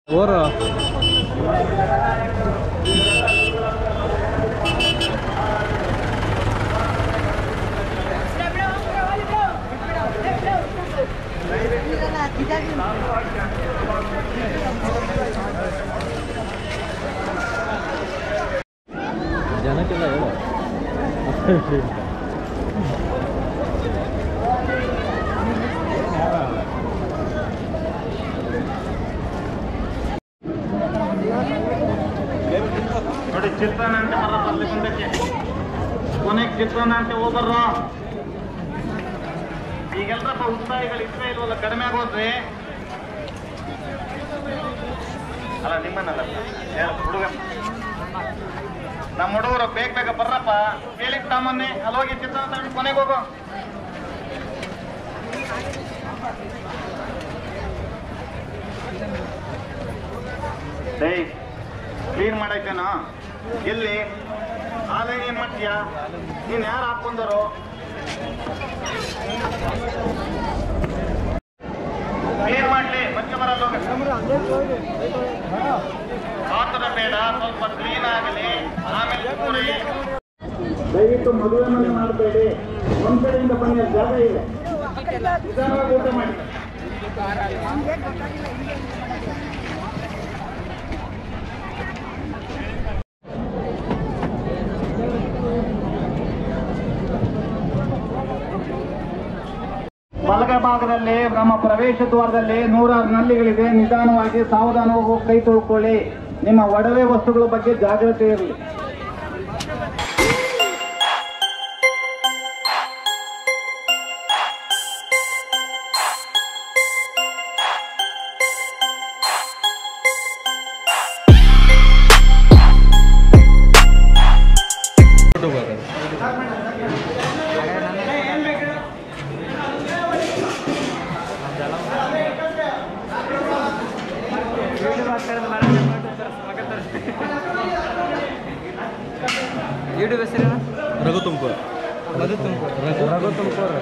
ಊರು ಜನಕ್ಕೆಲ್ಲ ಹೇಳು ನೋಡಿ ಚಿತ್ರಾನ್ನ ಅಂತ ಬರಪ್ಪ ಅಲ್ಲಿ ಮುಂದಕ್ಕೆ ಕೊನೆಗೆ ಚಿತ್ರಾನ್ನ ಅಂತ ಹೋಗ್ಬರ್ರ ಈಗೆಲ್ಲರಪ್ಪ ಉತ್ಸಾಹಿಗಳು ಇದ್ರೆ ಇಲ್ವಲ್ಲ ಕಡಿಮೆ ಆಗೋದ್ರಿ ಅಲ್ಲ ನಿಮ್ಮನ್ನಲ್ಲ ಹೇಳ ಹುಡುಗ ನಮ್ಮ ಹುಡುಗರು ಬೇಗ ಬೇಗ ಬರ್ರಪ್ಪ ಕೇಳಿ ಸಾಮಾನ್ಯ ಅಲ್ಲಿ ಹೋಗಿ ಚಿತ್ರಾನ್ನ ತಗೊಂಡು ಕೊನೆಗೆ ಹೋಗು ಡೇ ಕ್ಲೀನ್ ಮಾಡೈತೇನೋ ಎಲ್ಲಿ ಆದಾಯ ಏನ್ ಮಾಡ್ತೀಯ ನೀನ್ ಯಾರು ಹಾಕೊಂಡರು ಕ್ಲೀನ್ ಮಾಡ್ಲಿ ಮತ್ತೆ ಬರಲ್ಲ ಆತರ ಬೇಡ ಸ್ವಲ್ಪ ಕ್ಲೀನ್ ಆಗಲಿ ಆಮೇಲೆ ಕೂರಿ ದಯವಿಟ್ಟು ಮದುವೆ ಮನೆ ಮಾಡಬೇಡಿ ಒಂದ್ ಕಡೆಯಿಂದ ಬನ್ನಿ ಅಲ್ಲಿ ಜಾಗ ಇದೆ ನಿಧಾನವಾಗಿ ಊಟ ಮಾಡಿ ಬಲಗ ಭಾಗದಲ್ಲಿ ನಮ್ಮ ಪ್ರವೇಶ ದ್ವಾರದಲ್ಲಿ ನೂರಾರು ನಲ್ಲಿಗಳಿದೆ ನಿಧಾನವಾಗಿ ಸಾವಧಾನವಾಗಿ ಹೋಗಿ ಕೈ ತೊಳ್ಕೊಳ್ಳಿ ನಿಮ್ಮ ಒಡವೆ ವಸ್ತುಗಳ ಬಗ್ಗೆ ಜಾಗ್ರತೆ ಇರಲಿ ಯೂಟ್ಯೂಬ್ ಹೆಸರು ರಘು ತುಮಕೂರು ರಘು ತುಮಕೂರು ರಘು ರಘು ತುಮಕೂರು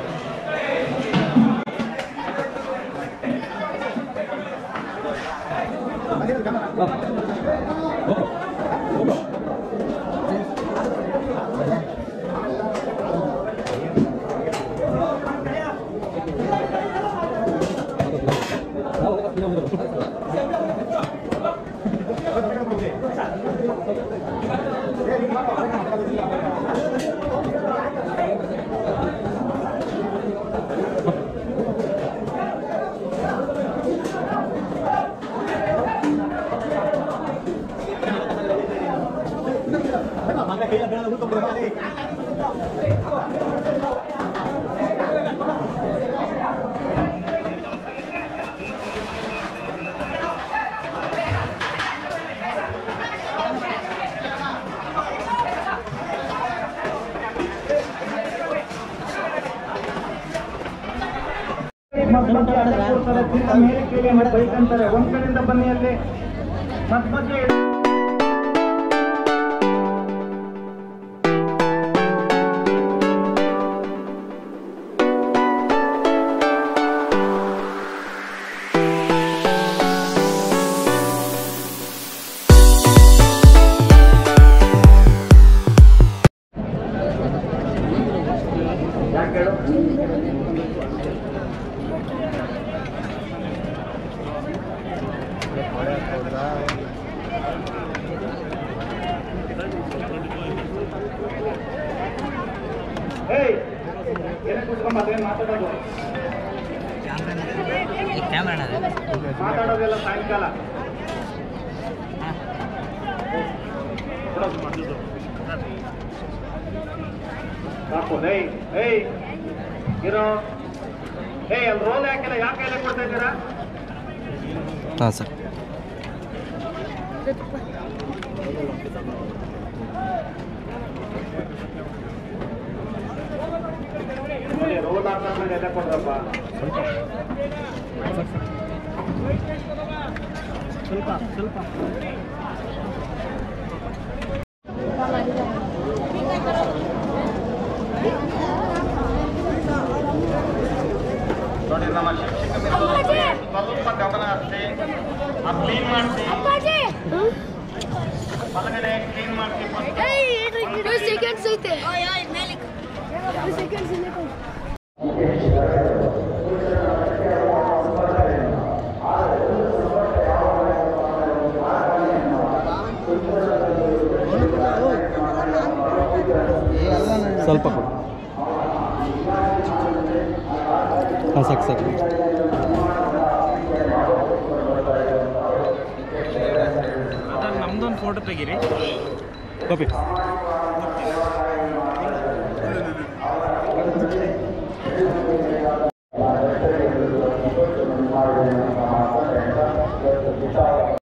ಮೇಲೆ ಕೇಳಿ ಬೈಕಂತಾರೆ ಒಂದ್ ಕಡೆಯಿಂದ ಬನ್ನಿ ಅಲ್ಲಿ ಮತ್ ಮಧ್ಯೆ ಯಾಕೆ ಹೇಳು ಏಯ್ ಎಲ್ಲಿ ಕೂತ್ಕೊಂಡ್ ಅದೇನ್ ಮಾತಾಡೋದು ಕ್ಯಾಮ್ರಾ ಮಾತಾಡೋದೆಲ್ಲ ಸಾಯಂಕಾಲ ಸಾಕು ಏಯ್ ಏಯ್ ಇರೋ ಏಯ್ ಅಲ್ಲಿ ರೋಲ್ ಯಾಕಿಲ್ಲ ಯಾಕೆ ಎಲ್ಲ ಕೊಡ್ತಾ ಇದ್ದೀರಾ ಹಾಂ ಸರ್ ನೋಡಿ ರೋಲ್ ಹಾಕೊಂಡು ಎಲ್ಲ ಕೊಡ್ರಪ್ಪ ಸ್ವಲ್ಪ ಸ್ವಲ್ಪ ನೋಡಿ ನಮ್ಮ ಶಿಕ್ಷಕ ಮಿತ್ರರು ಸ್ವಲ್ಪ ಗಮನ ಹರಿಸಿ ಆ ಕ್ಲೀನ್ ಮಾಡಿಸಿ ಒಳಗಡೆ ಕ್ಲೀನ್ ಮಾಡಿಸಿ ಸೆಕೆಂಡ್ಸ್ ಐತೆ ಸೆಕೆಂಡ್ಸ್ ಇಲ್ಲ ಸ್ವಲ್ಪ ಕೊಡು ಹಾಂ ಸಾಕು ಸಾಕು ನಮ್ದೊಂದು ಫೋಟೋ ತೆಗೀರಿ ಕಾಪಿ